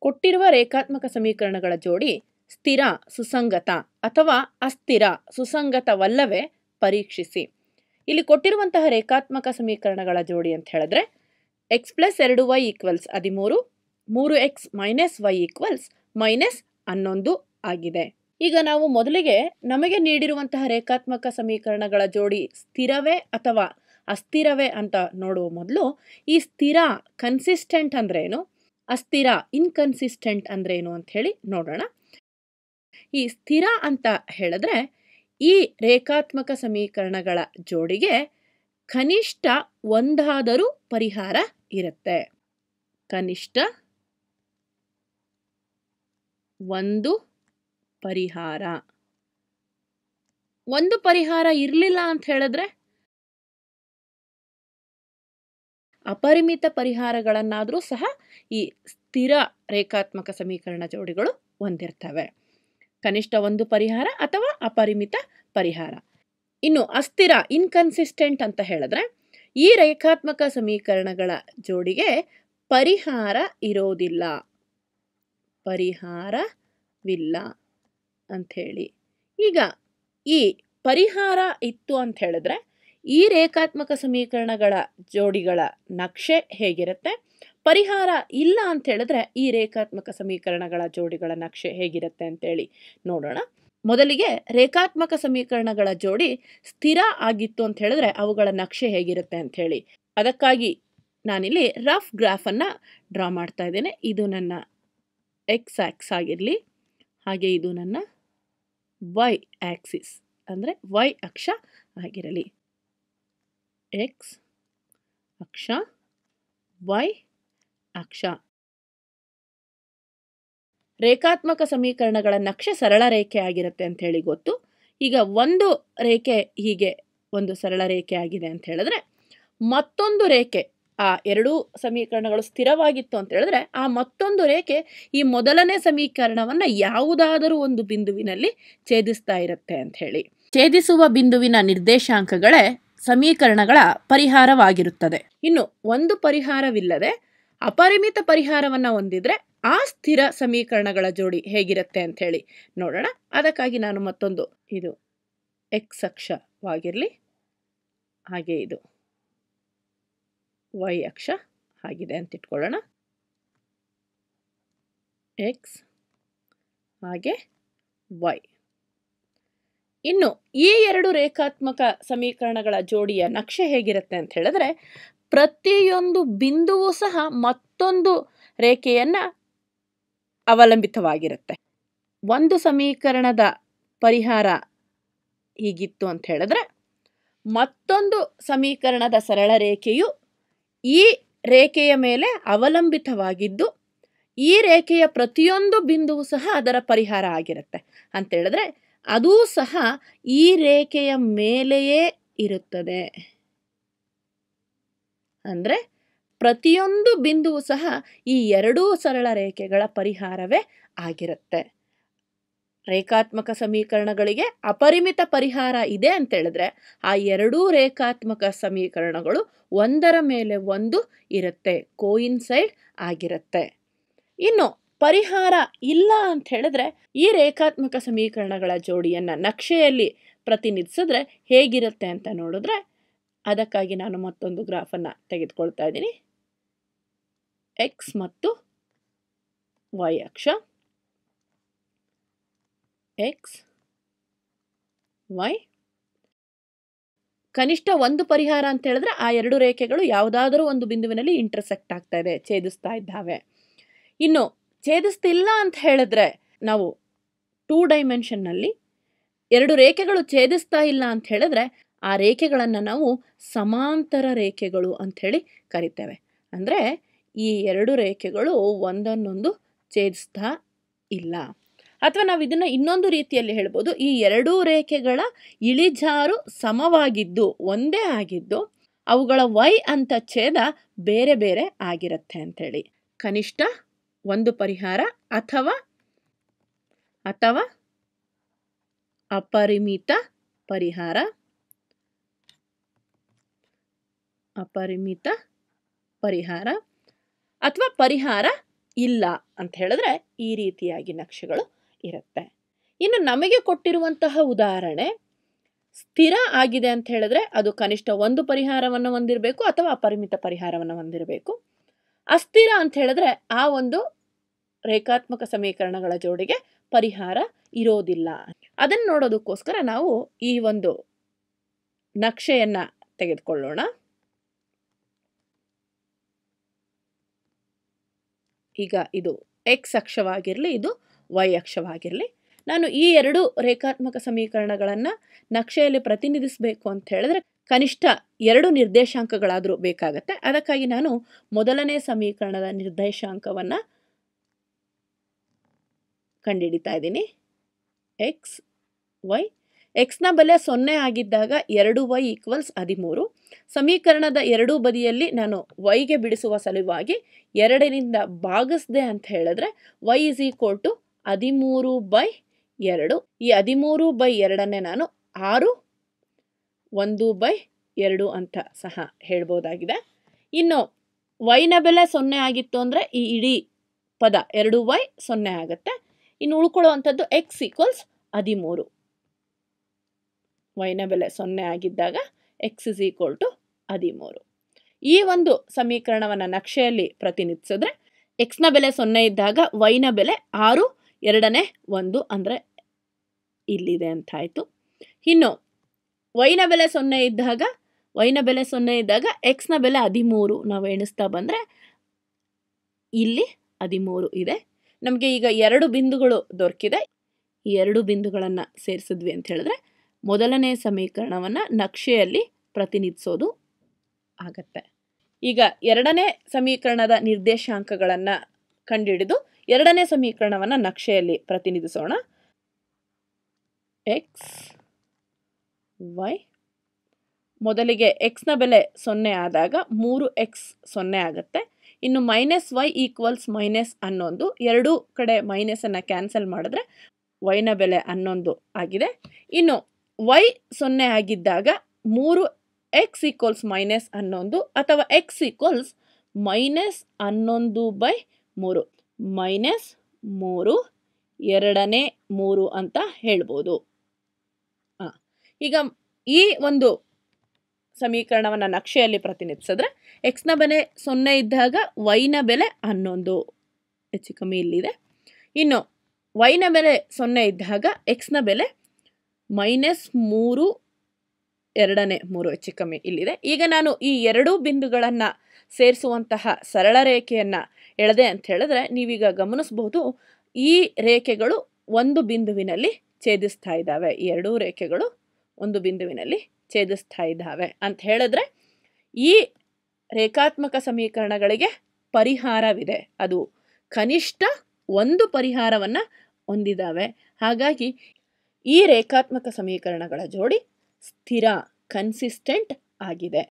ಕೊಟ್ಟಿರುವ ರೇಖಾತ್ಮಕ ಸಮೀಕರಣಗಳ ಜೋಡಿ ಸ್ಥಿರ ಸುಸಂಗತ ಅಥವಾ ಅಸ್ಥಿರ ಸುಸಂಗತವಲ್ಲವೇ ಪರೀಕ್ಷಿಸಿ ಇಲ್ಲಿ ಕೊಟ್ಟಿರುವಂತಹ ರೇಖಾತ್ಮಕ ಸಮೀಕರಣಗಳ ಜೋಡಿ ಅಂತ ಹೇಳಿದ್ರೆ ಎಕ್ಸ್ ಪ್ಲಸ್ ಎರಡು ವೈ ಈಕ್ವಲ್ಸ್ ಹದಿಮೂರು ಮೂರು x minus y equals minus ಹನ್ನೊಂದು ಆಗಿದೆ ಈಗ ನಾವು ಮೊದಲಿಗೆ ನಮಗೆ ನೀಡಿರುವಂತಹ ರೇಖಾತ್ಮಕ ಸಮೀಕರಣಗಳ ಜೋಡಿ ಸ್ಥಿರವೇ ಅಥವಾ ಅಸ್ಥಿರವೇ ಅಂತ ನೋಡುವ ಮೊದಲು ಈ ಸ್ಥಿರ ಕನ್ಸಿಸ್ಟೆಂಟ್ ಅಂದ್ರೇನು ಅಸ್ಥಿರ ಇನ್ಕನ್ಸಿಸ್ಟೆಂಟ್ ಅಂದ್ರೇನು ಅಂತ ಹೇಳಿ ನೋಡೋಣ ಈ ಸ್ಥಿರ ಅಂತ ಹೇಳಿದ್ರೆ ಈ ರೇಖಾತ್ಮಕ ಸಮೀಕರಣಗಳ ಜೋಡಿಗೆ ಕನಿಷ್ಠ ಒಂದಾದರೂ ಪರಿಹಾರ ಇರುತ್ತೆ ಕನಿಷ್ಠ ಒಂದು ಪರಿಹಾರ ಒಂದು ಪರಿಹಾರ ಇರಲಿಲ್ಲ ಅಂತ ಹೇಳಿದ್ರೆ ಅಪರಿಮಿತ ಪರಿಹಾರಗಳನ್ನಾದರೂ ಸಹ ಈ ಸ್ಥಿರ ರೇಖಾತ್ಮಕ ಸಮೀಕರಣ ಜೋಡಿಗಳು ಹೊಂದಿರ್ತವೆ ಕನಿಷ್ಠ ಒಂದು ಪರಿಹಾರ ಅಥವಾ ಅಪರಿಮಿತ ಪರಿಹಾರ ಇನ್ನು ಅಸ್ಥಿರ ಇನ್ಕನ್ಸಿಸ್ಟೆಂಟ್ ಅಂತ ಹೇಳಿದ್ರೆ ಈ ರೇಖಾತ್ಮಕ ಸಮೀಕರಣಗಳ ಜೋಡಿಗೆ ಪರಿಹಾರ ಇರೋದಿಲ್ಲ ಪರಿಹಾರವಿಲ್ಲ ಅಂಥೇಳಿ ಈಗ ಈ ಪರಿಹಾರ ಇತ್ತು ಅಂತ ಹೇಳಿದ್ರೆ ಈ ರೇಖಾತ್ಮಕ ಸಮೀಕರಣಗಳ ಜೋಡಿಗಳ ನಕ್ಷೆ ಹೇಗಿರುತ್ತೆ ಪರಿಹಾರ ಇಲ್ಲ ಅಂತ ಹೇಳಿದ್ರೆ ಈ ರೇಖಾತ್ಮಕ ಸಮೀಕರಣಗಳ ಜೋಡಿಗಳ ನಕ್ಷೆ ಹೇಗಿರುತ್ತೆ ಅಂತೇಳಿ ನೋಡೋಣ ಮೊದಲಿಗೆ ರೇಖಾತ್ಮಕ ಸಮೀಕರಣಗಳ ಜೋಡಿ ಸ್ಥಿರ ಆಗಿತ್ತು ಅಂತ ಹೇಳಿದ್ರೆ ಅವುಗಳ ನಕ್ಷೆ ಹೇಗಿರುತ್ತೆ ಅಂತ ಹೇಳಿ ಅದಕ್ಕಾಗಿ ನಾನಿಲ್ಲಿ ರಫ್ ಗ್ರಾಫನ್ನು ಡ್ರಾ ಮಾಡ್ತಾ ಇದ್ದೇನೆ ಇದು ನನ್ನ ಎಕ್ಸ್ ಆಕ್ಸ್ ಆಗಿರಲಿ ಹಾಗೆ ಇದು ನನ್ನ ವೈ ಆಕ್ಸಿಸ್ ಅಂದರೆ ವೈ ಅಕ್ಷ ಆಗಿರಲಿ ಎಕ್ಸ್ ಅಕ್ಷ ವೈ ಅಕ್ಷ ರೇಖಾತ್ಮಕ ಸಮೀಕರಣಗಳ ನಕ್ಷೆ ಸರಳ ರೇಖೆ ಆಗಿರುತ್ತೆ ಅಂತ ಹೇಳಿ ಗೊತ್ತು ಈಗ ಒಂದು ರೇಖೆ ಹೀಗೆ ಒಂದು ಸರಳ ರೇಖೆ ಆಗಿದೆ ಅಂತ ಹೇಳಿದ್ರೆ ಮತ್ತೊಂದು ರೇಖೆ ಆ ಎರಡೂ ಸಮೀಕರಣಗಳು ಸ್ಥಿರವಾಗಿತ್ತು ಅಂತ ಹೇಳಿದ್ರೆ ಆ ಮತ್ತೊಂದು ರೇಖೆ ಈ ಮೊದಲನೇ ಸಮೀಕರಣವನ್ನು ಯಾವುದಾದರೂ ಒಂದು ಬಿಂದುವಿನಲ್ಲಿ ಛೇದಿಸ್ತಾ ಇರುತ್ತೆ ಅಂತ ಹೇಳಿ ಛೇದಿಸುವ ಬಿಂದುವಿನ ನಿರ್ದೇಶಾಂಕಗಳೇ ಸಮೀಕರಣಗಳ ಪರಿಹಾರವಾಗಿರುತ್ತದೆ ಇನ್ನು ಒಂದು ಪರಿಹಾರವಿಲ್ಲದೆ ಅಪರಿಮಿತ ಪರಿಹಾರವನ್ನು ಹೊಂದಿದ್ರೆ ಆ ಸ್ಥಿರ ಸಮೀಕರಣಗಳ ಜೋಡಿ ಹೇಗಿರುತ್ತೆ ಅಂತ ಹೇಳಿ ನೋಡೋಣ ಅದಕ್ಕಾಗಿ ನಾನು ಮತ್ತೊಂದು ಇದು ಎಕ್ಸ್ ಅಕ್ಷವಾಗಿರಲಿ ಹಾಗೆ ಇದು ವೈ ಅಕ್ಷ ಆಗಿದೆ ಅಂತ ಇಟ್ಕೊಳ್ಳೋಣ ಎಕ್ಸ್ ಹಾಗೆ ವೈ ಇನ್ನು ಈ ಎರಡು ರೇಖಾತ್ಮಕ ಸಮೀಕರಣಗಳ ಜೋಡಿಯ ನಕ್ಷೆ ಹೇಗಿರುತ್ತೆ ಅಂತ ಹೇಳಿದ್ರೆ ಪ್ರತಿಯೊಂದು ಬಿಂದುವು ಸಹ ಮತ್ತೊಂದು ರೇಖೆಯನ್ನು ಅವಲಂಬಿತವಾಗಿರುತ್ತೆ ಒಂದು ಸಮೀಕರಣದ ಪರಿಹಾರ ಹೀಗಿತ್ತು ಅಂತ ಹೇಳಿದ್ರೆ ಮತ್ತೊಂದು ಸಮೀಕರಣದ ಸರಳ ರೇಖೆಯು ಈ ರೇಖೆಯ ಮೇಲೆ ಅವಲಂಬಿತವಾಗಿದ್ದು ಈ ರೇಖೆಯ ಪ್ರತಿಯೊಂದು ಬಿಂದುವು ಸಹ ಅದರ ಪರಿಹಾರ ಆಗಿರುತ್ತೆ ಅಂತ ಹೇಳಿದ್ರೆ ಅದೂ ಸಹ ಈ ರೇಖೆಯ ಮೇಲೆಯೇ ಇರುತ್ತದೆ ಅಂದರೆ ಪ್ರತಿಯೊಂದು ಬಿಂದುವು ಸಹ ಈ ಎರಡೂ ಸರಳ ರೇಖೆಗಳ ಪರಿಹಾರವೇ ಆಗಿರುತ್ತೆ ರೇಖಾತ್ಮಕ ಸಮೀಕರಣಗಳಿಗೆ ಅಪರಿಮಿತ ಪರಿಹಾರ ಇದೆ ಅಂತ ಹೇಳಿದ್ರೆ ಆ ಎರಡೂ ರೇಖಾತ್ಮಕ ಸಮೀಕರಣಗಳು ಒಂದರ ಮೇಲೆ ಒಂದು ಇರುತ್ತೆ ಕೋಯಿನ್ಸೈಡ್ ಆಗಿರುತ್ತೆ ಇನ್ನು ಪರಿಹಾರ ಇಲ್ಲ ಅಂತ ಹೇಳಿದ್ರೆ ಈ ರೇಖಾತ್ಮಕ ಸಮೀಕರಣಗಳ ಜೋಡಿಯನ್ನು ನಕ್ಷೆಯಲ್ಲಿ ಪ್ರತಿನಿಧಿಸಿದ್ರೆ ಹೇಗಿರುತ್ತೆ ಅಂತ ನೋಡಿದ್ರೆ ಅದಕ್ಕಾಗಿ ನಾನು ಮತ್ತೊಂದು ಗ್ರಾಫನ್ನು ತೆಗೆದುಕೊಳ್ತಾ ಇದ್ದೀನಿ ಎಕ್ಸ್ ಮತ್ತು ವೈ ಅಕ್ಷ ಎಕ್ಸ್ ವೈ ಕನಿಷ್ಠ ಒಂದು ಪರಿಹಾರ ಅಂತ ಹೇಳಿದ್ರೆ ಆ ಎರಡು ರೇಖೆಗಳು ಯಾವುದಾದರೂ ಒಂದು ಬಿಂದುವಿನಲ್ಲಿ ಇಂಟರ್ಸೆಕ್ಟ್ ಆಗ್ತಾ ಇದೆ ಛೇದಿಸ್ತಾ ಇದ್ದಾವೆ ಇನ್ನು ಛೇದಿಸ್ತಿಲ್ಲ ಅಂತ ಹೇಳಿದ್ರೆ ನಾವು ಟೂ ಡೈಮೆನ್ಷನ್ನಲ್ಲಿ ಎರಡು ರೇಖೆಗಳು ಛೇದಿಸ್ತಾ ಇಲ್ಲ ಅಂತ ಹೇಳಿದ್ರೆ ಆ ರೇಖೆಗಳನ್ನು ನಾವು ಸಮಾಂತರ ರೇಖೆಗಳು ಅಂಥೇಳಿ ಕರಿತೇವೆ ಅಂದರೆ ಈ ಎರಡು ರೇಖೆಗಳು ಒಂದನ್ನೊಂದು ಛೇದಿಸ್ತಾ ಇಲ್ಲ ಅಥವಾ ನಾವು ಇದನ್ನು ಇನ್ನೊಂದು ರೀತಿಯಲ್ಲಿ ಹೇಳ್ಬೋದು ಈ ಎರಡೂ ರೇಖೆಗಳ ಇಳಿಜಾರು ಸಮವಾಗಿದ್ದು ಒಂದೇ ಆಗಿದ್ದು ಅವುಗಳ ವೈ ಅಂತ ಛೇದ ಬೇರೆ ಬೇರೆ ಆಗಿರುತ್ತೆ ಅಂಥೇಳಿ ಕನಿಷ್ಠ ಒಂದು ಪರಿಹಾರ ಅಥವಾ ಅಥವಾ ಅಪರಿಮಿತ ಪರಿಹಾರ ಅಪರಿಮಿತ ಪರಿಹಾರ ಅಥವಾ ಪರಿಹಾರ ಇಲ್ಲ ಅಂತ ಹೇಳಿದ್ರೆ ಈ ರೀತಿಯಾಗಿ ನಕ್ಷೆಗಳು ಇರುತ್ತೆ ಇನ್ನು ನಮಗೆ ಕೊಟ್ಟಿರುವಂತಹ ಉದಾಹರಣೆ ಸ್ಥಿರ ಆಗಿದೆ ಅಂತ ಹೇಳಿದ್ರೆ ಅದು ಕನಿಷ್ಠ ಒಂದು ಪರಿಹಾರವನ್ನು ಹೊಂದಿರಬೇಕು ಅಥವಾ ಅಪರಿಮಿತ ಪರಿಹಾರವನ್ನು ಹೊಂದಿರಬೇಕು ಅಸ್ಥಿರ ಅಂತ ಹೇಳಿದ್ರೆ ಆ ಒಂದು ರೇಖಾತ್ಮಕ ಸಮೀಕರಣಗಳ ಜೋಡಿಗೆ ಪರಿಹಾರ ಇರೋದಿಲ್ಲ ಅದನ್ನು ನೋಡೋದಕ್ಕೋಸ್ಕರ ನಾವು ಈ ಒಂದು ನಕ್ಷೆಯನ್ನ ತೆಗೆದುಕೊಳ್ಳೋಣ ಈಗ ಇದು ಎಕ್ಸ್ ಅಕ್ಷವಾಗಿರಲಿ ಇದು ವೈ ಅಕ್ಷವಾಗಿರಲಿ ನಾನು ಈ ಎರಡು ರೇಖಾತ್ಮಕ ಸಮೀಕರಣಗಳನ್ನು ನಕ್ಷೆಯಲ್ಲಿ ಪ್ರತಿನಿಧಿಸಬೇಕು ಅಂತ ಹೇಳಿದ್ರೆ ಕನಿಷ್ಠ ಎರಡು ನಿರ್ದೇಶಾಂಕಗಳಾದರೂ ಬೇಕಾಗತ್ತೆ ಅದಕ್ಕಾಗಿ ನಾನು ಮೊದಲನೇ ಸಮೀಕರಣದ ನಿರ್ದೇಶಾಂಕವನ್ನು ಕಂಡುಹಿಡಿತಾ ಇದ್ದೀನಿ ಎಕ್ಸ್ ವೈ ಎಕ್ಸ್ನ ಬೆಲೆ ಸೊನ್ನೆ ಆಗಿದ್ದಾಗ ಎರಡು ವೈ ಈಕ್ವಲ್ಸ್ ಹದಿಮೂರು ಸಮೀಕರಣದ ಎರಡೂ ಬದಿಯಲ್ಲಿ ನಾನು ವೈಗೆ ಬಿಡಿಸುವ ಸಲುವಾಗಿ ಎರಡರಿಂದ ಭಾಗಿಸ್ದೆ ಅಂತ ಹೇಳಿದ್ರೆ ವೈ ಇಸ್ ಈಕ್ವಲ್ ಟು ಹದಿಮೂರು ಬೈ ಎರಡು ಈ ಹದಿಮೂರು ಬೈ ಎರಡನ್ನೇ ನಾನು ಆರು ಒಂದು ಬೈ ಎರಡು ಅಂತ ಸಹ ಹೇಳ್ಬೋದಾಗಿದೆ ಇನ್ನು ವೈನ ಬೆಲೆ ಸೊನ್ನೆ ಆಗಿತ್ತು ಅಂದರೆ ಈ ಇಡೀ ಪದ ಎರಡು ವೈ ಸೊನ್ನೆ ಆಗುತ್ತೆ ಇನ್ನು ಉಳ್ಕೊಳ್ಳುವಂಥದ್ದು ಎಕ್ಸ್ ಈಕ್ವಲ್ಸ್ ಹದಿಮೂರು ವೈನ ಬೆಲೆ ಸೊನ್ನೆ ಆಗಿದ್ದಾಗ ಎಕ್ಸ್ ಇಸ್ ಈಕ್ವಲ್ ಟು ಹದಿಮೂರು ಈ ಒಂದು ಸಮೀಕರಣವನ್ನು ನಕ್ಷೆಯಲ್ಲಿ ಪ್ರತಿನಿಧಿಸಿದ್ರೆ ಎಕ್ಸ್ನ ಬೆಲೆ ಸೊನ್ನೆ ಇದ್ದಾಗ ವೈನ ಬೆಲೆ ಆರು ಎರಡನೇ ಒಂದು ಅಂದರೆ ಇಲ್ಲಿದೆ ಅಂತಾಯಿತು ಇನ್ನು ವೈನ ಬೆಲೆ ಸೊನ್ನೆ ಇದ್ದಾಗ ವೈನ ಬೆಲೆ ಸೊನ್ನೆ ಇದ್ದಾಗ ಎಕ್ಸ್ನ ಬೆಲೆ ಹದಿಮೂರು ನಾವು ಎಣಿಸ್ತಾ ಬಂದರೆ ಇಲ್ಲಿ ಹದಿಮೂರು ಇದೆ ನಮಗೆ ಈಗ ಎರಡು ಬಿಂದುಗಳು ದೊರಕಿದೆ ಈ ಎರಡು ಬಿಂದುಗಳನ್ನು ಸೇರಿಸಿದ್ವಿ ಅಂತ ಹೇಳಿದ್ರೆ ಮೊದಲನೇ ಸಮೀಕರಣವನ್ನು ನಕ್ಷೆಯಲ್ಲಿ ಪ್ರತಿನಿಧಿಸೋದು ಆಗತ್ತೆ ಈಗ ಎರಡನೇ ಸಮೀಕರಣದ ನಿರ್ದೇಶಾಂಕಗಳನ್ನು ಕಂಡುಹಿಡಿದು ಎರಡನೇ ಸಮೀಕರಣವನ್ನು ನಕ್ಷೆಯಲ್ಲಿ ಪ್ರತಿನಿಧಿಸೋಣ ಎಕ್ಸ್ ವೈ ಮೊದಲಿಗೆ ಎಕ್ಸ್ನ ಬೆಲೆ ಸೊನ್ನೆ ಆದಾಗ ಮೂರು ಎಕ್ಸ್ ಸೊನ್ನೆ ಆಗುತ್ತೆ ಇನ್ನು ಮೈನಸ್ ವೈ ಈಕ್ವಲ್ಸ್ ಮೈನಸ್ ಹನ್ನೊಂದು ಎರಡೂ ಕಡೆ ಮೈನಸನ್ನು ಕ್ಯಾನ್ಸಲ್ ಮಾಡಿದ್ರೆ ವೈನ ಬೆಲೆ ಹನ್ನೊಂದು ಆಗಿದೆ ಇನ್ನು ವೈ ಸೊನ್ನೆ ಆಗಿದ್ದಾಗ ಮೂರು ಎಕ್ಸ್ ಈಕ್ವಲ್ಸ್ ಮೈನಸ್ ಹನ್ನೊಂದು ಅಥವಾ ಎಕ್ಸ್ ಈಕ್ವಲ್ಸ್ ಮೈನಸ್ ಹನ್ನೊಂದು ಬೈ ಮೂರು ಮೈನಸ್ ಮೂರು ಎರಡನೇ ಮೂರು ಅಂತ ಹೇಳ್ಬೋದು ಹಾಂ ಈಗ ಈ ಒಂದು ಸಮೀಕರಣವನ್ನು ನಕ್ಷೆಯಲ್ಲಿ ಪ್ರತಿನಿಧಿಸಿದ್ರೆ ಎಕ್ಸ್ನ ಬೆಲೆ ಸೊನ್ನೆ ಇದ್ದಾಗ ವೈನ ಬೆಲೆ ಹನ್ನೊಂದು ಹೆಚ್ಚು ಕಮ್ಮಿ ಇಲ್ಲಿದೆ ಇನ್ನು ವೈನ ಬೆಲೆ ಸೊನ್ನೆ ಇದ್ದಾಗ ಎಕ್ಸ್ನ ಬೆಲೆ ಮೈನಸ್ ಮೂರು ಎರಡನೇ ಮೂರು ಹೆಚ್ಚು ಕಮ್ಮಿ ಇಲ್ಲಿದೆ ಈಗ ನಾನು ಈ ಎರಡೂ ಬಿಂದುಗಳನ್ನು ಸೇರಿಸುವಂತಹ ಸರಳ ರೇಖೆಯನ್ನು ಎಳೆದೆ ಅಂತ ಹೇಳಿದ್ರೆ ನೀವೀಗ ಗಮನಿಸಬಹುದು ಈ ರೇಖೆಗಳು ಒಂದು ಬಿಂದುವಿನಲ್ಲಿ ಛೇದಿಸ್ತಾ ಇದ್ದಾವೆ ಈ ಎರಡೂ ರೇಖೆಗಳು ಒಂದು ಬಿಂದುವಿನಲ್ಲಿ ಛೇದಿಸ್ತಾ ಇದ್ದಾವೆ ಅಂತ ಹೇಳಿದ್ರೆ ಈ ರೇಖಾತ್ಮಕ ಸಮೀಕರಣಗಳಿಗೆ ಪರಿಹಾರವಿದೆ ಅದು ಕನಿಷ್ಠ ಒಂದು ಪರಿಹಾರವನ್ನು ಹೊಂದಿದ್ದಾವೆ ಹಾಗಾಗಿ ಈ ರೇಖಾತ್ಮಕ ಸಮೀಕರಣಗಳ ಜೋಡಿ ಸ್ಥಿರ ಕನ್ಸಿಸ್ಟೆಂಟ್ ಆಗಿದೆ